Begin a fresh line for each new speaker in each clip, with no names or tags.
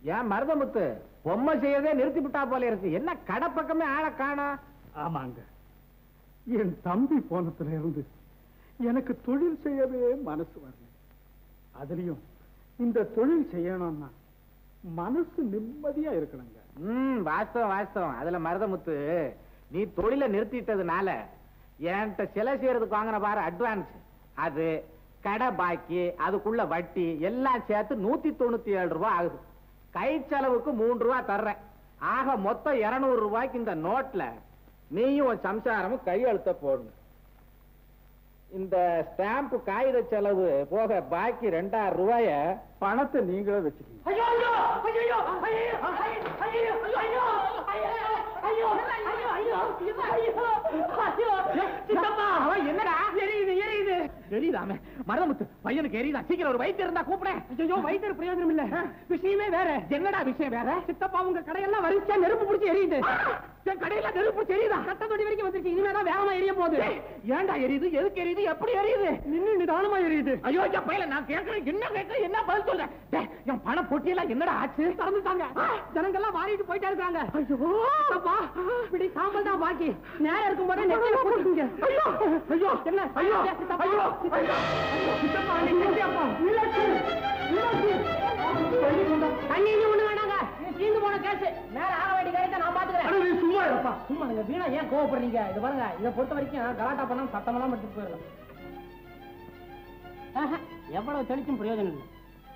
ஏன் மருதமுத்து பொம்மை செய்யறதே நிறுத்தி விட்டா போல இருக்கு என்ன கடை பக்கமே ஆளை காணா
ஆமாங்க என் தம்பி போனதுல இருந்து எனக்கு தொழில் செய்யவே மனசு வரல அதுலயும் இந்த தொழில் செய்யணும்னா மனசு நிம்மதியா இருக்கணுங்க
ம் வாஸ்தவம் வாஸ்தவம் அதுல மருதமுத்து நீ தொழிலை நிறுத்திட்டதுனால என்கிட்ட சிலை செய்யறதுக்கு வாங்கின பாரு அட்வான்ஸ் அது கடை பாக்கி அதுக்குள்ள வட்டி எல்லாம் சேர்த்து நூத்தி தொண்ணூத்தி ஏழு ரூபாய் ஆகுது கை செலவுக்கு மூணு ரூபாய் தர்றேன் ஆக மொத்தம் இருநூறு ரூபாய்க்கு இந்த நோட்ல நீயும் உன் சம்சாரமும் கையெழுத்த போடணும் இந்த ஸ்டாம்ப் காகித செலவு போக பாக்கி ரெண்டாயிரம் ரூபாய
பணத்தை நீங்களே வச்சுக்கீங்க
ஐயோ ஐயோ ஐயோ ஐயோ ஐயோ ஐயோ ஐயோ ஐயோ ஐயோ ஐயோ ஐயோ சித்தப்பா
என்னடா எரியுது எரியுது எரியுதாமே மருதமுத்து பையனுக்கு எரியுதா சீக்கிரம் ஒரு வைத்தியம் இருந்தா கூப்பிடேன்
ஐயோ வைத்தியர் பிரயோஜனம் இல்ல விஷயமே வேற
என்னடா விஷயம் வேற
சித்தப்பா உங்க கடையெல்லாம் வரிசையா நெருப்பு பிடிச்சி எரியுது
என் கடையில நெருப்பு தெரியுதா
கட்ட தொடி வரைக்கும் வந்துருச்சு இனிமேதான் வேகமா எரிய போகுது
ஏன்டா எரியுது எதுக்கு எரியுது எப்படி எரியுது
நின்னு நிதானமா எரியுது
ஐயோ என் பையல நான் கேட்கறேன் என்ன கேட்கறேன் என்ன பதில் சொல்றேன் டேய், என் பண பொட்டியெல்லாம் என்னடா ஆச்சு
திறந்துட்டாங்க ஜனங்கள்லாம் வாரிட்டு போயிட்டே இருக்காங்க ஐயோ சித்தப்பா இப்படி சாம்பல் தான் பாக்கி நேரம் இருக்கும் போதே நெத்தியில போட்டுக்கீங்க ஐயோ ஐயோ என்ன ஐயோ சித்தப்பா ஐயோ சித்தப்பா நீ நிறுத்தியாப்பா இல்லாச்சு இல்லாச்சு தண்ணி நீ ஒண்ணு வேணாங்க தீந்து போன கேஸ் நேரம் ஆக வேண்டிய காரியத்தை நான் பாத்துக்கிறேன்
சும்மா இருப்பா
சும்மா நீங்க வீணா ஏன் கோவப்படுறீங்க இது பாருங்க இதை பொறுத்த வரைக்கும் கலாட்டா பண்ணாம சத்தமெல்லாம் எடுத்துட்டு போயிடலாம் ஆஹா, எவ்வளவு தெளிச்சும் பிரயோஜனம் இல்லை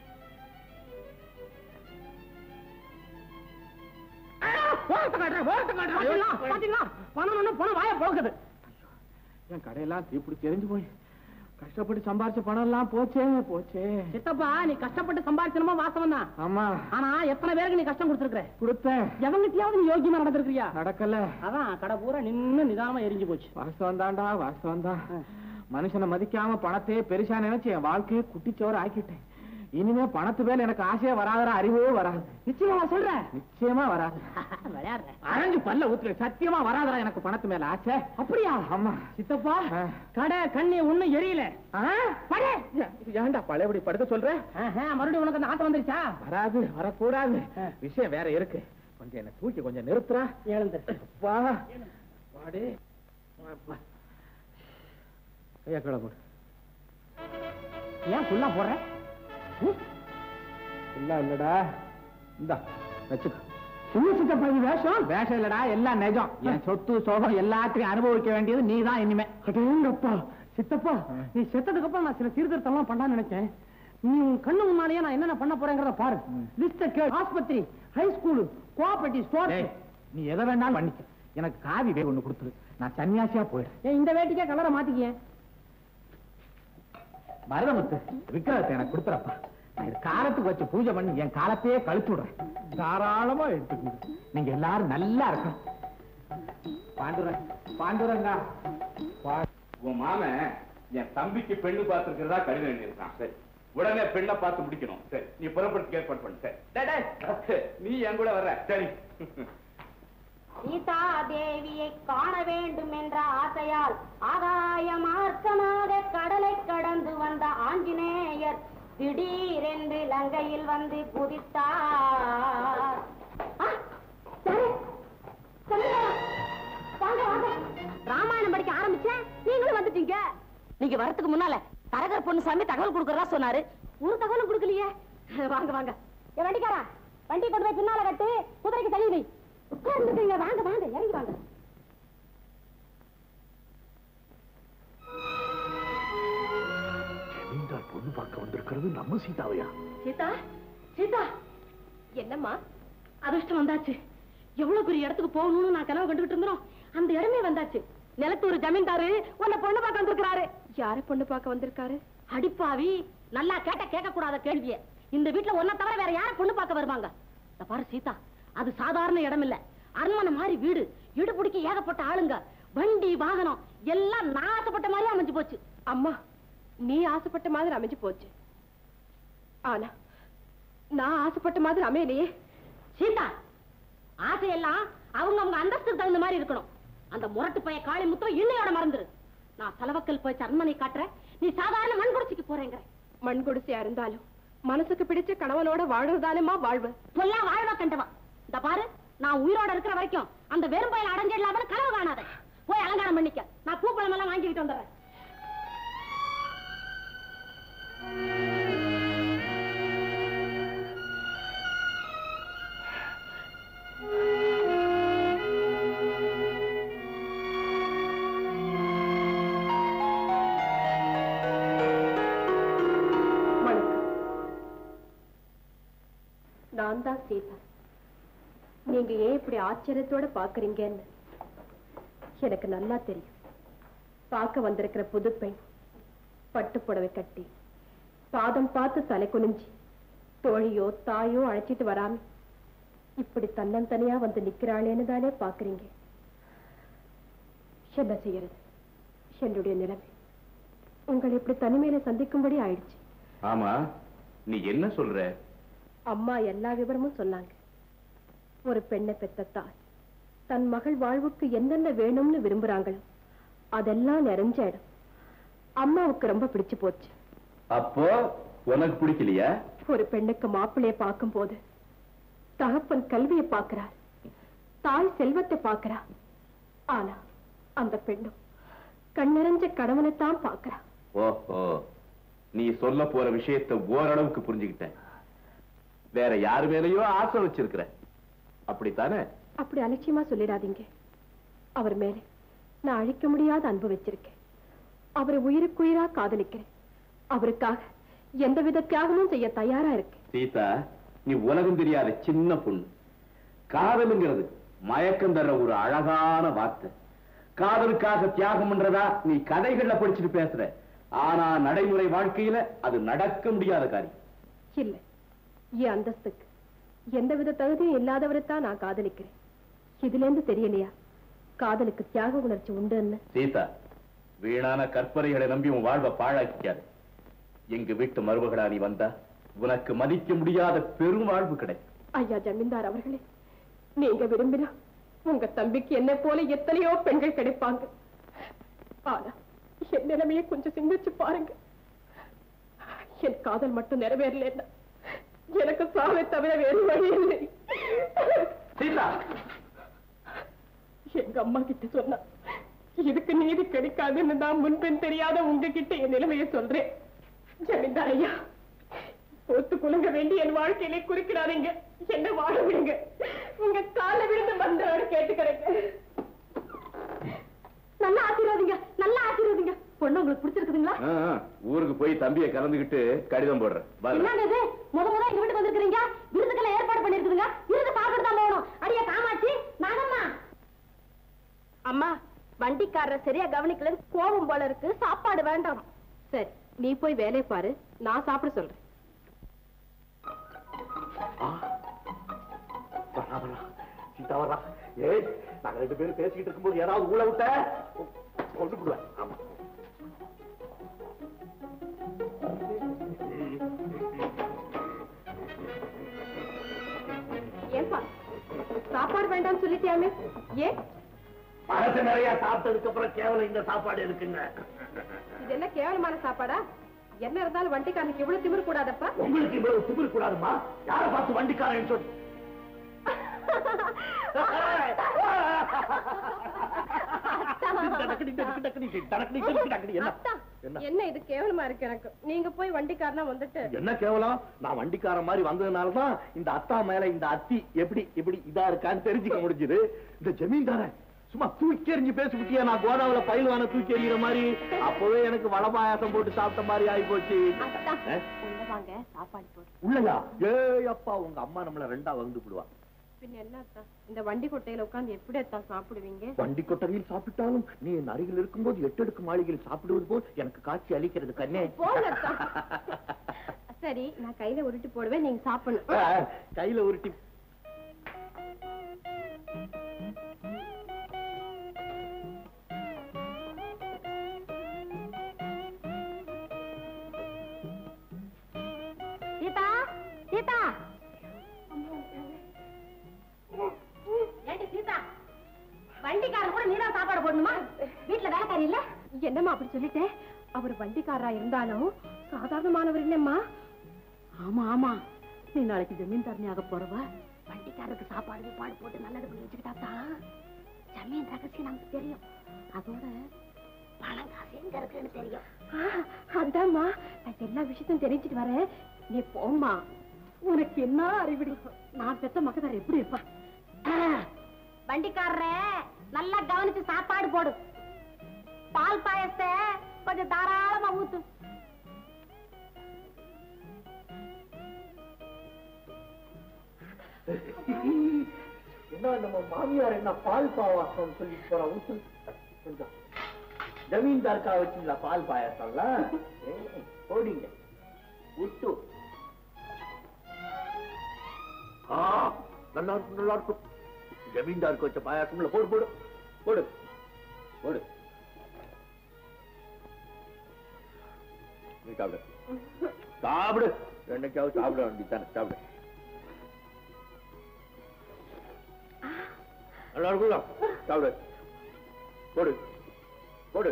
பாத்தீங்களா? பாத்தீங்களா? பணம் ஒண்ணு பணம் வாய போகுது
என் கடையெல்லாம் தீப்பிடிச்சு எரிஞ்சு போய் கஷ்டப்பட்டு சம்பாரிச்ச பணம் எல்லாம் போச்சே போச்சே
சித்தப்பா நீ கஷ்டப்பட்டு சம்பாதிச்சனமா வாசவம் தான்
ஆமா
ஆனா எத்தனை பேருக்கு நீ கஷ்டம் கொடுத்துருக்க
கொடுத்தேன்
எவங்கிட்டயாவது நீ யோகியமா நடந்திருக்கியா
நடக்கல
அதான் கடை பூரா நின்னு நிதானமா எரிஞ்சு போச்சு
வாஸ்தவம் தான்டா வாஸ்தவம் தான் மனுஷனை மதிக்காம பணத்தையே பெருசா நினைச்சு என் வாழ்க்கையை குட்டிச்சோறு ஆக்கிட்டேன் இனிமே பணத்து மேல எனக்கு ஆசையே வராதடா அறிவே வராது
நிச்சயமா சொல்ற
நிச்சயமா வராது
விளையாடுற
அரைஞ்சு பல்ல ஊத்துற சத்தியமா வராதடா எனக்கு பணத்து மேல ஆசை
அப்படியா
ஆமா
சித்தப்பா
ஆ.
கடை கண்ணி ஒண்ணும் எரியல
ஆ?
படே.
ஏன்டா பழையபடி படுக்க சொல்ற
ஆஹா, மறுபடியும் உனக்கு அந்த ஆட்டம் வந்துருச்சா
வராது வரக்கூடாது
ஆ.
விஷயம் வேற இருக்கு கொஞ்சம் என்ன தூக்கி கொஞ்சம் நிறுத்துறா
எழுந்து
வா வாடி கையா கீழே போடு
ஏன் ஃபுல்லா போடுற
இல்ல இல்லடா இந்தா வச்சுக்கோ
சின்ன சித்தப்பா இது வேஷம்
வேஷம் இல்லடா எல்லாம் நிஜம் என் சொத்து சோகம் எல்லாத்தையும் அனுபவிக்க வேண்டியது நீ தான் இனிமே
அடேங்கப்பா சித்தப்பா
ஆ.
நீ செத்ததுக்கு அப்புறம் நான் சில சீர்திருத்தம் எல்லாம் பண்ணான்னு நினைச்சேன் நீ உன் கண்ணு முன்னாலேயே நான் என்னென்ன பண்ண போறேங்கிறத பாரு
ம்.
லிஸ்ட கேள் ஆஸ்பத்திரி ஹை ஸ்கூல் கோஆபரேட்டிவ் ஸ்டோர்
டேய், நீ எதை வேணாலும் பண்ணிக்க எனக்கு காவி வே ஒண்ணு கொடுத்துரு நான் சன்னியாசியா போயிடுறேன்
இந்த வேட்டிக்கே கலரை மாத்திக்கிய
மருதமுத்து விக்கிரகத்தை எனக்கு கொடுத்துறப்பா நான் இது காலத்துக்கு வச்சு பூஜை பண்ணி என் காலத்தையே கழிச்சு விடுறேன்
தாராளமா எடுத்துக்கங்க
நீங்க எல்லாரும் நல்லா இருக்கணும் பாண்டுரன் பாண்டுரங்கா
உன் மாமன் என் தம்பிக்கு பெண்ணு பார்த்துருக்கிறதா கடிதம் எழுதியிருக்கான் சரி உடனே பெண்ணை பார்த்து முடிக்கணும் சரி நீ புறப்படுறதுக்கு ஏற்பாடு பண்ணு சரி டேய், டேய், நீ என் கூட வர்ற சரி
சீதா தேவியை காண வேண்டும் என்ற ஆசையால் ஆகாய மார்க்கமாக கடலை கடந்து வந்த ஆஞ்சநேயர் திடீரென்று லங்கையில் வந்து குதித்தார் ஆ, யாரு? சொல்லுங்க. வாங்க, வாங்க. ராமாயணம் படிக்க ஆரம்பிச்சேன் நீங்களும் வந்துட்டீங்க நீங்க வரதுக்கு முன்னால தரகர் பொண்ணு சாமி தகவல் கொடுக்கறதா சொன்னாரு ஒரு தகவலும் கொடுக்கலையே வாங்க வாங்க ஏ வண்டிக்காரா வண்டி கொண்டு போய் பின்னால கட்டு குதிரைக்கு தள்ளி வை உட்கார்ந்துட்டீங்க வாங்க வாங்க இறங்கி வாங்க
ஜமீன்தார் பொண்ணு பார்க்க வந்திருக்கிறது நம்ம சீதாவையா
சீதா சீதா என்னம்மா அதிர்ஷ்டம் வந்தாச்சு எவ்வளவு பெரிய இடத்துக்கு போகணும்னு நான் கனவு கண்டுகிட்டு இருந்தோம் அந்த இடமே வந்தாச்சு நிலத்தூர் ஜமீன்தாரு உன்னை பொண்ணு பார்க்க வந்திருக்கிறாரு யார பொண்ணு பார்க்க வந்திருக்காரு அடிப்பாவி நல்லா கேட்ட கேட்க கூடாத கேள்விய இந்த வீட்டுல ஒன்ன தவிர வேற யார பொண்ணு பார்க்க வருவாங்க இந்த பாரு சீதா அது சாதாரண இடம் இல்ல அரண்மனை மாதிரி வீடு இடுபிடிக்க ஏகப்பட்ட ஆளுங்க வண்டி வாகனம் எல்லாம் நான் ஆசைப்பட்ட மாதிரி அமைஞ்சு போச்சு அம்மா நீ ஆசைப்பட்ட மாதிரி அமைஞ்சு போச்சு ஆனா நான் ஆசைப்பட்ட மாதிரி அமையலையே சீதா ஆசையெல்லாம் அவங்க அவங்க அந்தஸ்துக்கு தகுந்த மாதிரி இருக்கணும் அந்த முரட்டு பைய காளி முத்தம் இன்னையோட மறந்துரு நான் தலவக்கல் போய் அரண்மனை காட்டுறேன் நீ சாதாரண மண் குடிச்சிக்கு போறேங்கிற
மண் குடிசையா இருந்தாலும்
மனசுக்கு பிடிச்ச கணவனோட வாழ்றதுதானேமா வாழ்வு
சொல்லா வாழ்வா கண்டவா இந்த பாரு நான் உயிரோட இருக்கிற வரைக்கும் அந்த வெறும்பயில அடைஞ்சிடலாமனு கனவு காணாத போய் அலங்காரம் பண்ணிக்க நான் பூப்பழம் எல்லாம் வாங்கிட்டு வந்துடுறேன்
வணக்கம் நான் தான் சீதா நீங்க ஏன் இப்படி ஆச்சரியத்தோட பாக்குறீங்கன்னு எனக்கு நல்லா தெரியும் பார்க்க வந்திருக்கிற புது பெண் பட்டு புடவை கட்டி பாதம் பார்த்து தலை குனிஞ்சு தோழியோ தாயோ அழைச்சிட்டு வராம இப்படி தன்னந்தனியா வந்து நிக்கிறாளேன்னு தானே பாக்குறீங்க என்ன செய்யறது என்னுடைய நிலைமை உங்களை இப்படி தனிமையில சந்திக்கும்படி ஆயிடுச்சு
ஆமா நீ என்ன சொல்ற
அம்மா எல்லா விவரமும் சொன்னாங்க ஒரு பெண்ணை பெத்த தாய் தன் மகள் வாழ்வுக்கு என்னென்ன வேணும்னு விரும்புறாங்களோ அதெல்லாம் நிறைஞ்ச இடம் அம்மாவுக்கு ரொம்ப பிடிச்சு போச்சு
அப்போ உனக்கு பிடிக்கலையா
ஒரு பெண்ணுக்கு மாப்பிள்ளைய பார்க்கும் போது தகப்பன் கல்வியை பார்க்கிறார் தாய் செல்வத்தை பார்க்கிறா ஆனா அந்த பெண்ணும் கண்ணிறைஞ்ச கணவனைத்தான் பார்க்கிறா
ஓஹோ நீ சொல்ல போற விஷயத்தை ஓரளவுக்கு புரிஞ்சுக்கிட்டேன் வேற யாரு மேலயோ ஆசை வச்சிருக்கிற அப்படித்தானே
அப்படி அலட்சியமா சொல்லிடாதீங்க அவர் மேலே நான் அழிக்க முடியாத அன்பு வச்சிருக்கேன் அவரை உயிருக்குயிரா காதலிக்கிறேன் அவருக்காக எந்தவித தியாகமும் செய்ய தயாரா இருக்கேன்
சீதா நீ உலகம் தெரியாத சின்ன பொண்ணு காதலுங்கிறது மயக்கம் தர்ற ஒரு அழகான வார்த்தை காதலுக்காக தியாகம் பண்றதா நீ கதைகள்ல படிச்சுட்டு பேசுற ஆனா நடைமுறை வாழ்க்கையில அது நடக்க முடியாத காரியம்
இல்ல என் அந்தஸ்துக்கு எந்தவித தகுதியும் இல்லாதவரைத்தான் நான் காதலிக்கிறேன் இதுல இருந்து தெரியலையா காதலுக்கு தியாக உணர்ச்சி உண்டுன்னு
சீதா வீணான கற்பனைகளை நம்பி உன் வாழ்வை பாழாக்கிக்காது எங்க வீட்டு மருமகளா நீ வந்தா உனக்கு மதிக்க முடியாத பெரும் வாழ்வு கிடைக்கும்
ஐயா ஜமீன்தார் அவர்களே நீங்க விரும்பினா உங்க தம்பிக்கு என்ன போல எத்தனையோ பெண்கள் கிடைப்பாங்க ஆனா என் நிலைமையை கொஞ்சம் சிந்திச்சு பாருங்க என் காதல் மட்டும் நிறைவேறலன்னா எனக்கு சாவை தவிர வேறு வழி இல்லை
சீதா
எங்க அம்மா கிட்ட சொன்னா இதுக்கு நீதி கிடைக்காதுன்னு நான் முன்பின் தெரியாத உங்ககிட்ட என் நிலைமையை சொல்றேன் ஜமீன்தார் ஐயா ஒத்து குலுங்க வேண்டி என் வாழ்க்கையிலே குறுக்கிடாதீங்க என்ன வாழ விடுங்க உங்க கால விழுந்து வந்தோடு கேட்டுக்கிறேங்க
நல்லா ஆசீர்வாதிங்க நல்லா ஆசீர்வாதிங்க பொண்ணு உங்களுக்கு பிடிச்சிருக்குதுங்களா
ஆ, ஆ, ஊருக்கு போய் தம்பியை கலந்துகிட்டு கடிதம் போடுறேன் வரேன்.
என்னங்க இது முத முத எங்க வீட்டுக்கு வந்திருக்கீங்க விருதுக்கெல்லாம் ஏற்பாடு பண்ணிருக்குதுங்க விருது சாப்பிட்டு தான் போகணும் அடியே காமாட்சி நாகம்மா
அம்மா வண்டிக்காரரை சரியா கவனிக்கல கோபம் போல இருக்கு சாப்பாடு வேண்டாம் சரி நீ போய் வேலையை பாரு நான் சாப்பிட சொல்றேன்
வரா, வரா. சீதா வரா. ஏய் நாங்க ரெண்டு பேரும் பேசிக்கிட்டு இருக்கும்போது யாராவது ஊழ விட்ட கொண்டு விடுவேன் ஆமா
ஏன்பா சாப்பாடு வேண்டாம்னு சொல்லிட்டியாமே ஏன்
மனசு நிறைய சாப்பிட்டதுக்கு அப்புறம் கேவலம் இந்த சாப்பாடு இருக்குங்க
இது என்ன கேவலமான சாப்பாடா என்ன இருந்தாலும் வண்டிக்காரனுக்கு இவ்வளவு திமிர் கூடாதப்பா
உங்களுக்கு இவ்வளவு திமிர் கூடாதுமா யார பார்த்து வண்டிக்காரன் சொல்லி என்ன
அத்தா,
என்ன?
என்ன இது கேவலமா இருக்கு எனக்கு நீங்க போய் வண்டிக்காரனா வந்துட்டு
என்ன கேவலம் நான் வண்டிக்காரன் மாதிரி வந்ததுனாலதான் இந்த அத்தா மேல இந்த அத்தி எப்படி எப்படி இதா இருக்கான்னு தெரிஞ்சுக்க முடிஞ்சது இந்த ஜமீன்தார சும்மா தூக்கி எறிஞ்சு பேசிவிட்டியா நான் கோதாவில பயில்வான தூக்கி எறிகிற மாதிரி அப்பவே எனக்கு வட பாயாசம் போட்டு சாப்பிட்ட மாதிரி ஆகி போச்சு
அத்தா,
ஆ?
உள்ள வாங்க சாப்பாடு போடு
உள்ளயா ஏய் அப்பா உங்க அம்மா நம்மள ரெண்டா வந்து விடுவா
பின்ன என்ன அத்தா இந்த வண்டி கொட்டையில உட்கார்ந்து எப்படி அத்தா சாப்பிடுவீங்க
வண்டி கொட்டகையில் சாப்பிட்டாலும் நீ என் அருகில் இருக்கும்போது எட்டெடுக்கு மாளிகையில் சாப்பிடுவது போல் எனக்கு காட்சி அளிக்கிறது கண்ணே
போங்க அத்தா. சரி நான் கையில உருட்டி போடுவேன் நீங்க சாப்பிடணும்
ஆ, கையில உருட்டி
சீதா சீதா ஏண்டி சீதா வண்டிக்காரன் கூட நீதான் சாப்பாடு போடணுமா வீட்டுல வேலைக்காரி இல்ல
என்னம்மா அப்படி சொல்லிட்டேன் அவர் வண்டிக்காரரா இருந்தாலும் சாதாரணமானவர் இல்லம்மா ஆமா ஆமா நீ நாளைக்கு ஜமீன்தாரனி ஆக போறவ வண்டிக்காரருக்கு சாப்பாடு கீப்பாடு போட்டு நல்லது பண்ணி வச்சுக்கிட்டா தான் ஜமீன் ரகசியம் நமக்கு தெரியும் அதோட பணம் காசு எங்க இருக்குன்னு தெரியும் அதாம்மா நான் எல்லா விஷயத்தையும் தெரிஞ்சுட்டு வரேன் நீ போம்மா உனக்கு என்ன அறிவிடி நான் பெத்த மகதார் எப்படி இருப்பா வண்டிக்காரரே நல்லா கவனிச்சு சாப்பாடு போடு பால் பாயசத்தை கொஞ்சம் தாராளமா ஊத்து
என்ன நம்ம மாமியார் என்ன பால் பாவாசம் சொல்லி போற ஊத்து கொஞ்சம் ஜமீன்தாருக்கா வச்சுங்களா பால் பாயாசம்லாம் ஏய், போடிங்க உத்து ஆ நல்லா இருக்கும் நல்லா இருக்கும் ஜமீன்தாருக்கு வச்ச பாயாசம்ல போடு போடு போடு போடு நீ சாப்பிடு சாப்பிடு என்னைக்காவது சாப்பிட வேண்டியதானே சாப்பிடு நல்லா இருக்குல்ல சாப்பிடு போடு போடு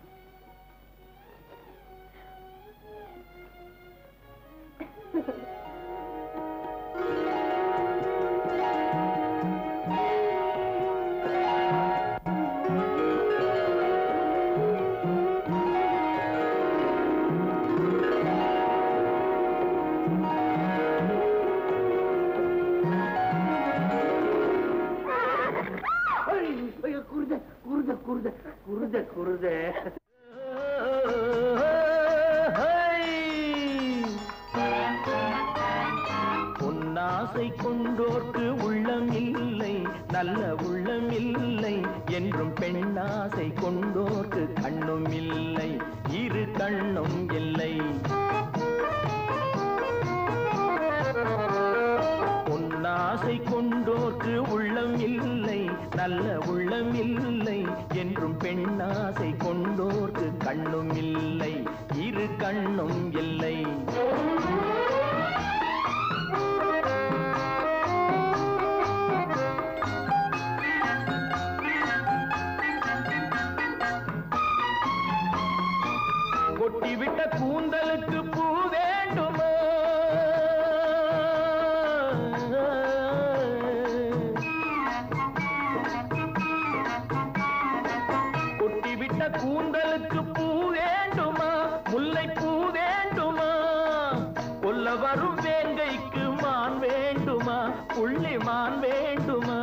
ஐயோ, குருத குருத குருத குருத குருத
பொன்னாசை கொண்டோர்க்கு உள்ளம் இல்லை நல்ல உள்ளம் இல்லை என்றும் பெண்ணாசை கொண்டோர்க்கு கண்ணும் இல்லை இரு கண்ணும் இல்லை பொன்னாசை கொண்டோர்க்கு உள்ளம் இல்லை நல்ல உள்ளம் இல்லை என்றும் பெண்ணாசை கொண்டோர்க்கு கண்ணும் இல்லை இரு கண்ணும் இல்லை கொட்டிவிட்ட கூந்தலுக்கு பூ வேண்டுமா கொட்டிவிட்ட கூந்தலுக்கு பூ வேண்டுமா முல்லை பூ வேண்டுமா கொல்ல வரும் வேங்கைக்கு மான் வேண்டுமா புள்ளி மான் வேண்டுமா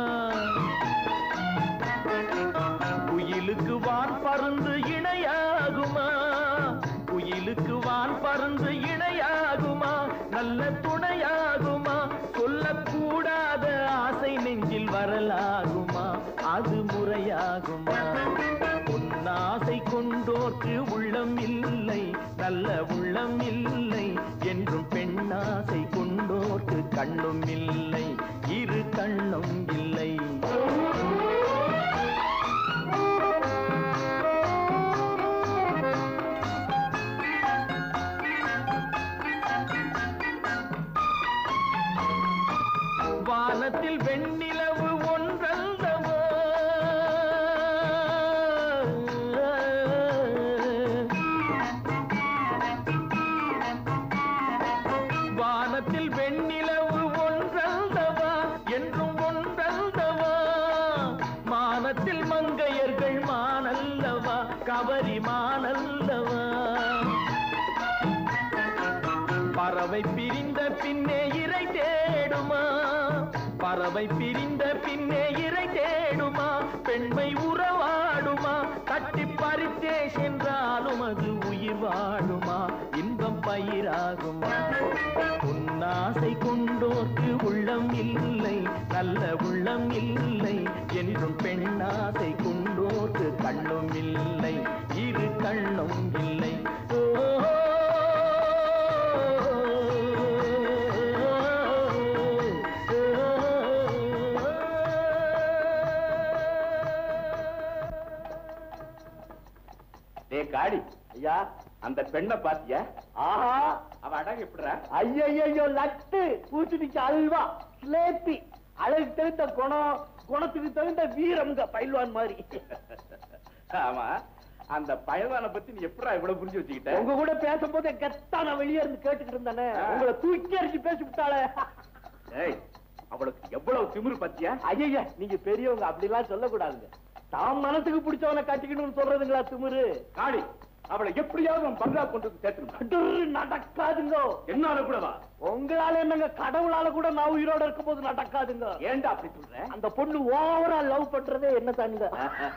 குயிலுக்கு வான் பருந்து இணையாகுமா குயிலுக்கு வான் பருந்து இணையாகுமா நல்ல துணையாகுமா சொல்லக்கூடாத ஆசை நெஞ்சில் வரலாகுமா அது முறையாகுமா பொன்னாசை கொண்டோர்க்கு உள்ளம் இல்லை நல்ல உள்ளம் இல்லை என்றும் பெண்ணாசை கொண்டோர்க்கு கண்ணும் இல்லை இரு கண்ணும் இல்லை வானத்தில் வெண்ணிலவு ஒன்றல்லவோ வானத்தில் வெண்ணிலவு ஒன்றல்லவா என்றும் ஒன்றல்லவா மானத்தில் மங்கையர்கள் மானல்லவா கவரி மானல்லவா பறவை பிரிந்த பின்னே இறை தேடுமா பறவை பிரிந்த பின்னே இறை தேடுமா பெண்மை உறவாடுமா தட்டி பறித்தே சென்றாலும் அது உயிர் வாழுமா இன்பம் பயிராகுமா உன்னாசை கொண்டோர்க்கு உள்ளம் இல்லை நல்ல உள்ளம் இல்லை என்றும் பெண்ணாசை கொண்டோர்க்கு கண்ணும் இல்லை இரு கண்ணும் இல்லை ஓ
டே காடி
ஐயா
அந்த பெண்ணை பாத்தியா
ஆஹா
அவ அழகு எப்படிடா
ஐயோ லட்டு பூச்சிடிச்ச அல்வா ஸ்லேப்பி அழகு தகுந்த குணம் குணத்துக்கு தகுந்த வீரம்ங்க பயில்வான் மாதிரி
ஆமா அந்த பயல்வான பத்தி நீ எப்படா இவ்வளவு புரிஞ்சு வச்சுக்கிட்ட
உங்க கூட பேசும்போது கெத்தா நான் வெளியே இருந்து கேட்டுக்கிட்டு இருந்தானே உங்களை தூக்கி அடிச்சு பேசி விட்டாளே
ஏய் அவளுக்கு எவ்வளவு திமிரு பத்தியா
ஐயா நீங்க பெரியவங்க அப்படிலாம் சொல்லக்கூடாதுங்க தாம் மனசுக்கு பிடிச்சவனை கட்டிக்கணும்னு சொல்றதுங்களா திமிரு
காளி அவளை எப்படியாவது உன் பங்களா கொண்டு வந்து சேர்த்துருந்தா
கடுரு நடக்காதுங்க
என்னால கூடவா
உங்களால என்னங்க கடவுளால கூட நான் உயிரோட இருக்கும்போது நடக்காதுங்க
ஏன்டா அப்படி சொல்ற
அந்த பொண்ணு ஓவரா லவ் பண்றதே என்ன தானுங்க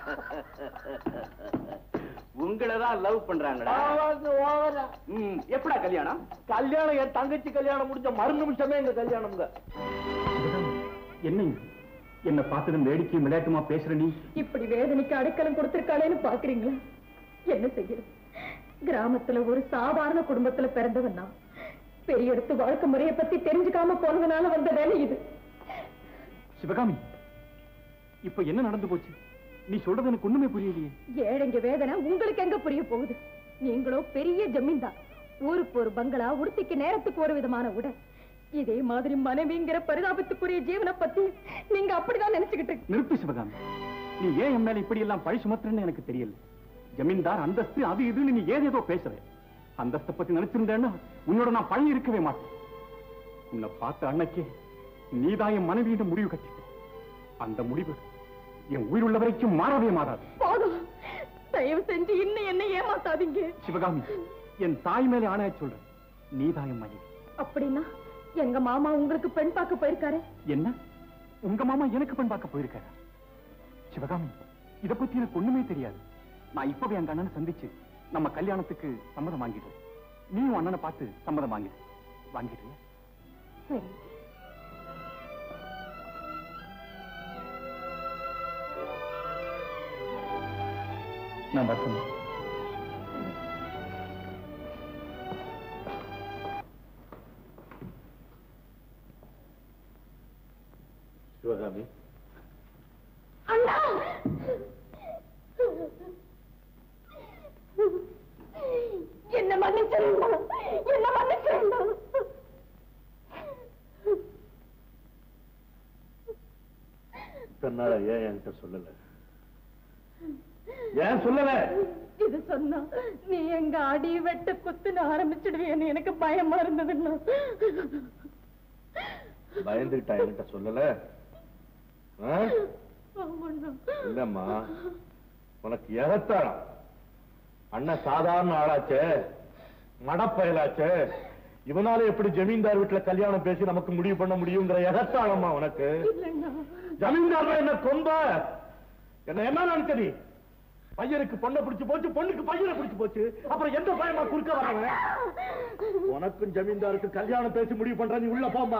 உங்களதான் லவ் பண்றாங்களா
ஓவரா
ம், எப்படா கல்யாணம்
கல்யாணம் என் தங்கச்சி கல்யாணம் முடிஞ்ச மறு நிமிஷமே எங்க கல்யாணம்ங்க
என்ன இது? என்ன பார்த்ததும் வேடிக்கையும் விளையாட்டுமா பேசுற நீ
இப்படி வேதனைக்கு அடைக்கலம் கொடுத்திருக்காளேன்னு பாக்குறீங்களா என்ன செய்யறது கிராமத்துல ஒரு சாதாரண குடும்பத்துல பிறந்தவன் நான் பெரிய இடத்து வாழ்க்கை முறையை பத்தி தெரிஞ்சுக்காம போனதுனால வந்த வேலை இது
சிவகாமி இப்ப என்ன நடந்து போச்சு நீ சொல்றது எனக்கு ஒண்ணுமே புரியலையே
ஏழைங்க வேதனை உங்களுக்கு எங்க புரிய போகுது நீங்களோ பெரிய ஜமீன்தார் ஊருக்கு ஒரு பங்களா உடுத்திக்கு நேரத்துக்கு ஒரு விதமான உடை இதே மாதிரி மனைவிங்கிற பரிதாபத்துக்குரிய ஜீவனை பத்தி நீங்க அப்படிதான் நினைச்சுக்கிட்டு இருக்கீங்க.
நிறுத்து சிவகாமி நீ ஏன் என் மேல இப்படி எல்லாம் பழி சுமத்துறன்னு எனக்கு தெரியல ஜமீன்தார் அந்தஸ்து அது இதுன்னு நீ ஏதேதோ பேசுற அந்தஸ்தை பத்தி நினைச்சிருந்தேன்னா உன்னோட நான் பழகி இருக்கவே மாட்டேன் உன்னை பார்த்த அன்னைக்கே நீதான் என் மனைவியிடம் முடிவு கட்டிட்ட அந்த முடிவு என் உயிருள்ள வரைக்கும் மாறவே மாறாது
போதும் தயவு செஞ்சு இன்னும் என்ன ஏமாத்தாதீங்க
சிவகாமி என் தாய் மேலே ஆணைய சொல்றேன் நீதான் என் மனைவி
அப்படின்னா எங்க மாமா உங்களுக்கு பெண் பார்க்க போயிருக்காரு
என்ன உங்க மாமா எனக்கு பெண் பார்க்க போயிருக்காரா சிவகாமி இத பத்தி எனக்கு ஒண்ணுமே தெரியாது நான் இப்பவே எங்க அண்ணனை சந்திச்சு நம்ம கல்யாணத்துக்கு சம்மதம் வாங்கிடுறேன் நீயும் அண்ணனை பார்த்து சம்மதம் வாங்கிடு வாங்கிடுறியா
சரி
நான் வரட்டுமா
சிவகாமி
அண்ணா என்ன மன்னிச்சிருந்தா என்ன மன்னிச்சிருந்தா
தன்னால ஏன் என்கிட்ட சொல்லல ஏன் சொல்லல
இது சொன்னா நீ எங்க அடி வெட்ட குத்துன்னு ஆரம்பிச்சிடுவேன்னு எனக்கு பயமா இருந்ததுன்னா
பயந்துகிட்டா என்கிட்ட சொல்லல ஆ?
ஆமாண்ணா.
இல்லம்மா உனக்கு எகத்தாளம் அண்ணன் சாதாரண ஆளாச்சே மடப்பயலாச்சே இவனால எப்படி ஜமீன்தார் வீட்டுல கல்யாணம் பேசி நமக்கு முடிவு பண்ண முடியுங்கிற எகத்தாளம்மா உனக்கு
இல்லைண்ணா
ஜமீன்தார் என்ன கொம்ப என்ன என்ன நினைச்ச நீ பையனுக்கு பொண்ணை பிடிச்சு போச்சு பொண்ணுக்கு பையனை பிடிச்சு போச்சு அப்புறம் எந்த பயமா குறுக்க வரவன் உனக்கும் ஜமீன்தாருக்கு கல்யாணம் பேசி முடிவு பண்ற நீ உள்ள போம்மா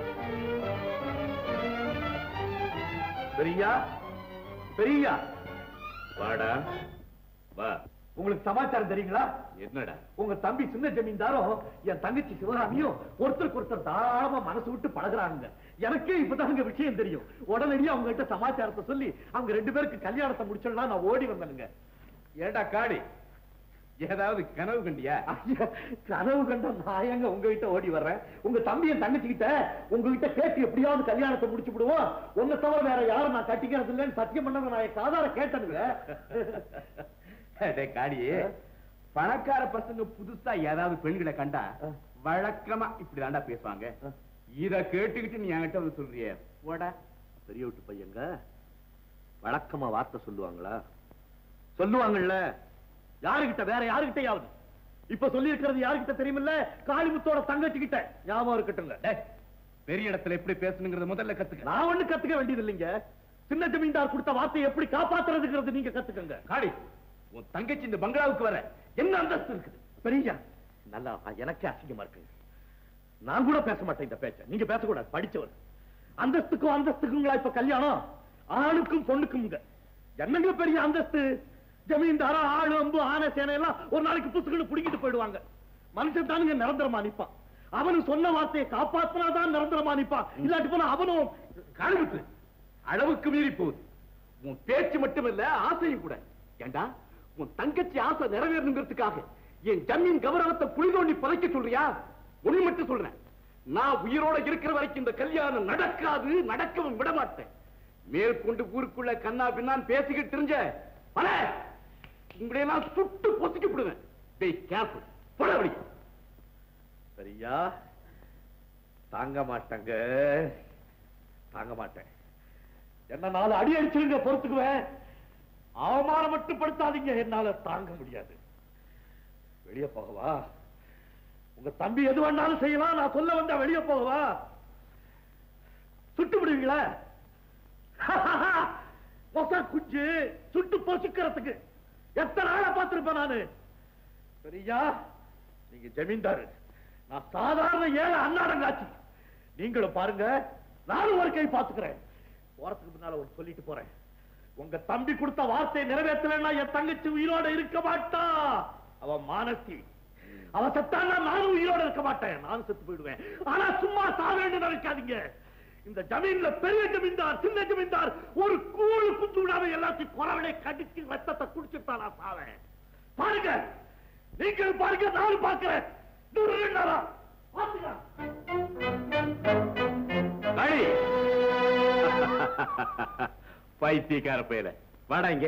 பெரியா பெரியா வாடா வா உங்களுக்கு சமாச்சாரம் தெரியுங்களா
என்னடா
உங்க தம்பி சின்ன ஜமீன்தாரும் என் தங்கச்சி சிவகாமியும் ஒருத்தருக்கு ஒருத்தர் தாராளமா மனசு விட்டு பழகுறாங்க எனக்கே இப்பதாங்க விஷயம் தெரியும் உடனடியா அவங்க கிட்ட சமாச்சாரத்தை சொல்லி அவங்க ரெண்டு பேருக்கு கல்யாணத்தை முடிச்சிடலாம் நான் ஓடி வந்தேனுங்க
ஏடா காடி ஏதாவது கனவு கண்டியா
ஐயா, கனவு கண்ட நான் எங்க உங்ககிட்ட ஓடி வர்றேன் உங்க தம்பி என் தங்கச்சி கிட்ட உங்ககிட்ட கேட்டு எப்படியாவது கல்யாணத்தை முடிச்சு விடுவோம் உன்னை தவிர வேற யாரும் நான் கட்டிக்கிறது இல்லைன்னு சத்தியம் பண்ணவங்க நான் என் காதார கேட்டனுங்க
டேய் காடி பணக்கார பசங்க புதுசா ஏதாவது பெண்களை கண்டா வழக்கமா இப்படிதான்டா பேசுவாங்க இத கேட்டுக்கிட்டு நீ என்கிட்ட வந்து சொல்றியே போடா
பெரிய வீட்டு பையங்க வழக்கமா வார்த்தை சொல்லுவாங்களா சொல்லுவாங்கல்ல யாருகிட்ட வேற யாருகிட்டயாவது இப்ப சொல்லி இருக்கிறது யாருகிட்ட தெரியுமில்ல காளிமுத்தோட தங்கச்சி கிட்ட ஞாபகம் இருக்கட்டுங்க
டேய், பெரிய இடத்துல எப்படி பேசணுங்கிறத முதல்ல கத்துக்க
நான் ஒண்ணு கத்துக்க வேண்டியது இல்லைங்க சின்ன ஜமீன்தார் கொடுத்த வார்த்தையை எப்படி காப்பாத்துறதுங்கிறது நீங்க கத்துக்கங்க
காடி உன் தங்கச்சி இந்த பங்களாவுக்கு வர என்ன அந்தஸ்து இருக்குது
பெரிய நல்லா எனக்கே அசிங்கமா இருக்கு நான் கூட பேச மாட்டேன் இந்த பேச்ச நீங்க பேசக்கூடாது படிச்சவர் அந்தஸ்துக்கும் அந்தஸ்துக்குங்களா இப்ப கல்யாணம் ஆணுக்கும் பொண்ணுக்கும்ங்க என்னங்க பெரிய அந்தஸ்து ஜமீன்தாரா ஆளு அம்பு ஆன சேனை எல்லாம் ஒரு நாளைக்கு புசுக்குன்னு புடிங்கிட்டு போயிடுவாங்க மனுஷன் தானுங்க நிரந்தரமா நிப்பான் அவனு சொன்ன வார்த்தையை காப்பாத்தினாதான் நிரந்தரமா நிப்பான் இல்லாட்டி போனா அவனும்
காணுமுத்து அளவுக்கு மீறி போகுது உன் பேச்சு மட்டுமில்ல ஆசையும் கூட ஏண்டா உன் தங்கச்சி ஆசை நிறைவேறணுங்கிறதுக்காக என் ஜமீன் கௌரவத்தை குழி தோண்டி புதைக்க சொல்றியா ஒண்ணு மட்டும் சொல்றேன் நான் உயிரோட இருக்கிற வரைக்கும் இந்த கல்யாணம் நடக்காது நடக்கவும் விட மாட்டேன் மேற்கொண்டு ஊருக்குள்ள கண்ணா பின்னான்னு பேசிக்கிட்டு தெரிஞ்ச பல
உங்களையெல்லாம் சுட்டு பொசிக்கப்படுவேன் பே கேர்ஃபுல் போடபடி சரியா தாங்க மாட்டேங்க தாங்க மாட்டேன் என்ன நாலு அடி அடிச்சிருங்க பொறுத்துக்குவேன் அவமானம் மட்டும் படுத்தாதீங்க என்னால தாங்க முடியாது வெளியே போகவா உங்க தம்பி எது வேணாலும் செய்யலாம் நான் சொல்ல வந்தா வெளியே போகவா சுட்டு விடுவீங்களா மொச குஞ்சு சுட்டு பொசுக்கிறதுக்கு எத்தனை ஆளை பார்த்திருப்பேன் நானு சரியா நீங்க ஜமீன்தாரு நான் சாதாரண ஏழை அன்னாடங்காச்சு நீங்களும் பாருங்க நானும் ஒரு கை பாத்துக்கிறேன் போறதுக்கு முன்னால ஒரு சொல்லிட்டு போறேன் உங்க தம்பி கொடுத்த வார்த்தையை நிறைவேற்றலைன்னா என் தங்கச்சி உயிரோட இருக்க மாட்டா அவ மானசி அவ செத்தான்னா நானும் உயிரோட இருக்க மாட்டேன் நானும் செத்து போயிடுவேன் ஆனா சும்மா சாவேன்னு நினைக்காதீங்க இந்த ஜமீன்ல பெரிய ஜமீன்தார் சின்ன ஜமீன்தார் ஒரு கூழு குத்து விடாம எல்லாத்தையும் குறவனை கடிச்சு ரத்தத்தை குடிச்சுட்டா நான் சாவேன் பாருங்க நீங்கள் பாருங்க நானும் பார்க்கிறேன் துர்நாளா பாத்துக்கலாம்
அடி பைத்தியக்கார பேர வாடா இங்க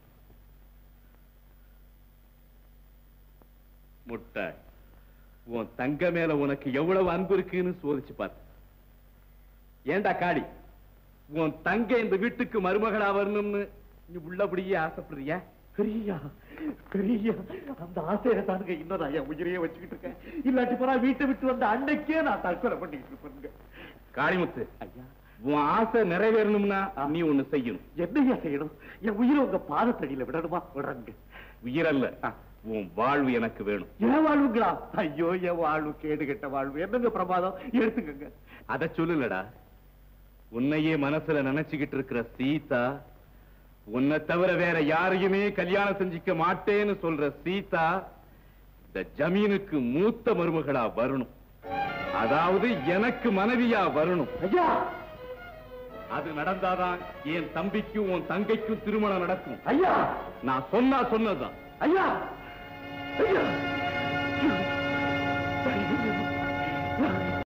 முட்டை உன் தங்க மேல உனக்கு எவ்வளவு அன்பு இருக்குன்னு சோதிச்சு பார்த்து ஏண்டா காடி உன் தங்க இந்த வீட்டுக்கு மருமகளா வரணும்னு நீ உள்ளபடியே ஆசைப்படுறியா
பெரியா பெரியா அந்த ஆசையை தானுங்க இன்னும் நான் என் உயிரையே வச்சுக்கிட்டு இருக்கேன் இல்லாட்டி போனா வீட்டை விட்டு வந்த அன்னைக்கே நான் தற்கொலை பண்ணிக்கிட்டு இருப்பேங்க
காளிமுத்து உன் ஆசை நிறைவேறணும்னா நீ ஒண்ணு செய்யணும்
என்னையா செய்யணும் என் உயிரை உங்க பாதத்தடியில விடணுமா விடுறங்க
உயிரல்ல உன் வாழ்வு எனக்கு வேணும்
என் வாழ்வுங்களா ஐயோ என் வாழ்வு கேடு கெட்ட வாழ்வு என்னங்க பிரமாதம் எடுத்துக்கங்க
அத சொல்லலடா உன்னையே மனசுல நினைச்சுக்கிட்டு இருக்கிற சீதா உன்னை தவிர வேற யாரையுமே கல்யாணம் செஞ்சுக்க மாட்டேன்னு சொல்ற சீதா இந்த ஜமீனுக்கு மூத்த மருமகளா வரணும் அதாவது எனக்கு மனைவியா வரணும்
ஐயா
அது நடந்தாதான் என் தம்பிக்கும் உன் தங்கைக்கும் திருமணம் நடக்கும்
ஐயா
நான் சொன்னா சொன்னதுதான்
ஐயா ஐயா